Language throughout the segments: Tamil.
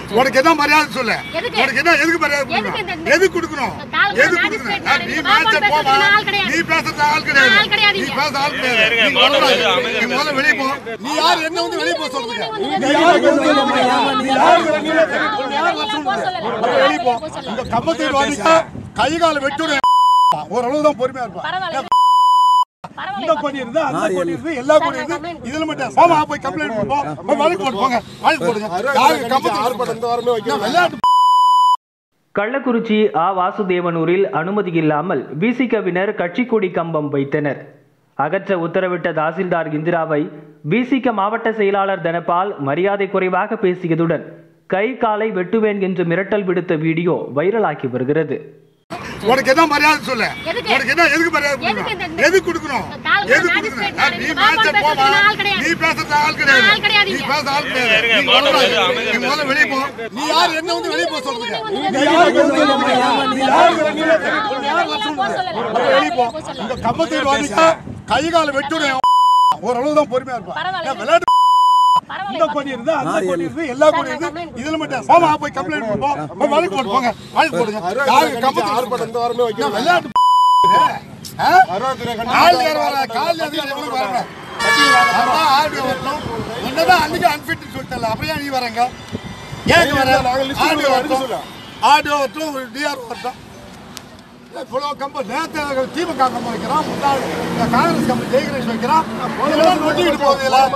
உனக்கு என்ன மரியாதை சொல்லு எதுக்கு? உனக்கு என்ன எதுக்கு மரியாதை எதுக்கு கொடுக்கணும் இந்த- எதுக்கு கொடுக்கணும் காலத்துல எதுக்கு magistrate கொடுக்கணும் நானு. நீ இந்த பாப்பா மேட்ச போமா பேசுறதுக்கு ஆள் கிடையாது. நீ பேசுறது ஆள் கிடையாது ஆள் கிடையாது நீ இங்க. பேச ஆள் கிடையாது நீ முதல்ல நீ முதல்ல வெளியே போ நீ யார் என்ன வந்து வெளியே போக சொல்றதுக்கு நீ யார் வந்து வெளியே போக? நீ யார் வந்து வெளியே போக? உன்னை யார் வர சொல்றது? முதல்ல வெளியே போ இந்த கம்பத்தில் வாதிக்க கை கால வெட்டுடும் ஓரளவு தான் பொறுமையா இருப்பான் பரவாயில்ல இந்த கொடி இருந்து அந்த கொடி இருந்து எல்லா கொடி இருந்து இதுல மட்டும் போமா போய் கம்ப்ளைண்ட் போ போய் வழக்கு போட்டு போங்க வழக்கு போடுங்க யாரு கம்பத்தில் இந்த வாரமே விளையாட்டு கள்ளக்குறிச்சி ஆ வாசுதேவனூரில் அனுமதி இல்லாமல் விசிகவினர் கட்சிக்கொடி கம்பம் வைத்தனர் அகற்ற உத்தரவிட்ட தாசில்தார் இந்திராவை விசிக மாவட்ட செயலாளர் தனபால் மரியாதை குறைவாக பேசியதுடன் கை காலை வெட்டுவேன் என்று மிரட்டல் விடுத்த வீடியோ வைரலாகி வருகிறது உனக்கு என்ன மரியாதை சொல்லு எதுக்கு? உனக்கு என்ன எதுக்கு மரியாதை எதுக்கு கொடுக்கணும் இந்த- எதுக்கு கொடுக்கணும் காலத்துல எதுக்கு magistrate கொடுக்கணும் நானு. நீ இந்த மேட்ச பாப்பா போமா பேசுறதுக்கு ஆள் கிடையாது. நீ பேசுறது ஆள் கிடையாது ஆள் கிடையாது நீ இங்க. பேச ஆள் கிடையாது நீ முதல்ல நீ முதல்ல வெளியே போ நீ யார் என்ன வந்து வெளியே போக சொல்றதுக்கு நீ யார் வந்து வெளியே போக? நீ யார் வந்து வெளியே போக? உன்னை யார் வர சொல்றது? முதல்ல வெளியே போ இந்த கம்பத்தில் வாதிக்க கை கால வெட்டுடும் ஓரளவு தான் பொறுமையா இருப்பான் பரவாயில்ல. ஏன் விளையாட்டு இந்த பரவாயில்ல கொடி இருந்து அந்த கொடி இருந்து எல்லா கொடி இருந்து இதுல மட்டும் போமா போய் கம்ப்ளைண்ட் போ போய் வழக்கு போட்டு போங்க வழக்கு போடுங்க யாரு கம்பத்தில் இந்த வாரமே வைக்க விளையாட்டு ஆ? கால் யார் வரா? கால் அதிகாரி எவ்வளவு வராங்க? அதான் ஆர்டிஓ வரணும். உன்னதான் அன்னைக்கு unfit ன்னு சொல்லிட்டேன்ல, அப்புறம் ஏன் நீ வரேங்க? ஏன் வர? ஆர்டிஓ வரட்டும். ஆர்டிஓ வரட்டும், ஒரு டிஆர்ஓ வரட்டும். இல்ல, இவ்வளவு கம்பம். நேத்து திமுக கம்பம் வைக்கிறான், முன்னாள் இந்த காங்கிரஸ் கம்பம் ஜெயகணேஷ் வைக்கிறான். இதெல்லாம் நொண்டிக்கிட்டு போகுது இதுல.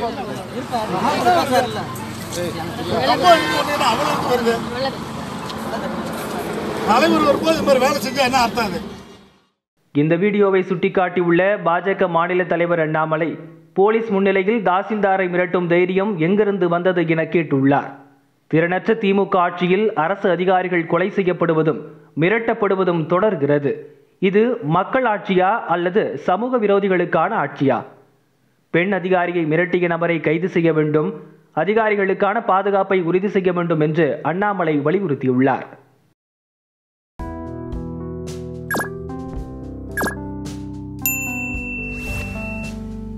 கம்பம் இருக்கு ஒண்ணு, அவ்வளவு இருக்கு வருது. நல்லது தலைவர் வரும்போது இந்த மாதிரி வேலை செஞ்சா என்ன அர்த்தம் அது இந்த வீடியோவை சுட்டிக்காட்டியுள்ள பாஜக மாநில தலைவர் அண்ணாமலை போலீஸ் முன்னிலையில் தாசில்தாரை மிரட்டும் தைரியம் எங்கிருந்து வந்தது என கேட்டுள்ளார் திறனற்ற திமுக ஆட்சியில் அரசு அதிகாரிகள் கொலை செய்யப்படுவதும் மிரட்டப்படுவதும் தொடர்கிறது இது மக்கள் ஆட்சியா அல்லது சமூக விரோதிகளுக்கான ஆட்சியா பெண் அதிகாரியை மிரட்டிய நபரை கைது செய்ய வேண்டும் அதிகாரிகளுக்கான பாதுகாப்பை உறுதி செய்ய வேண்டும் என்று அண்ணாமலை வலியுறுத்தியுள்ளார்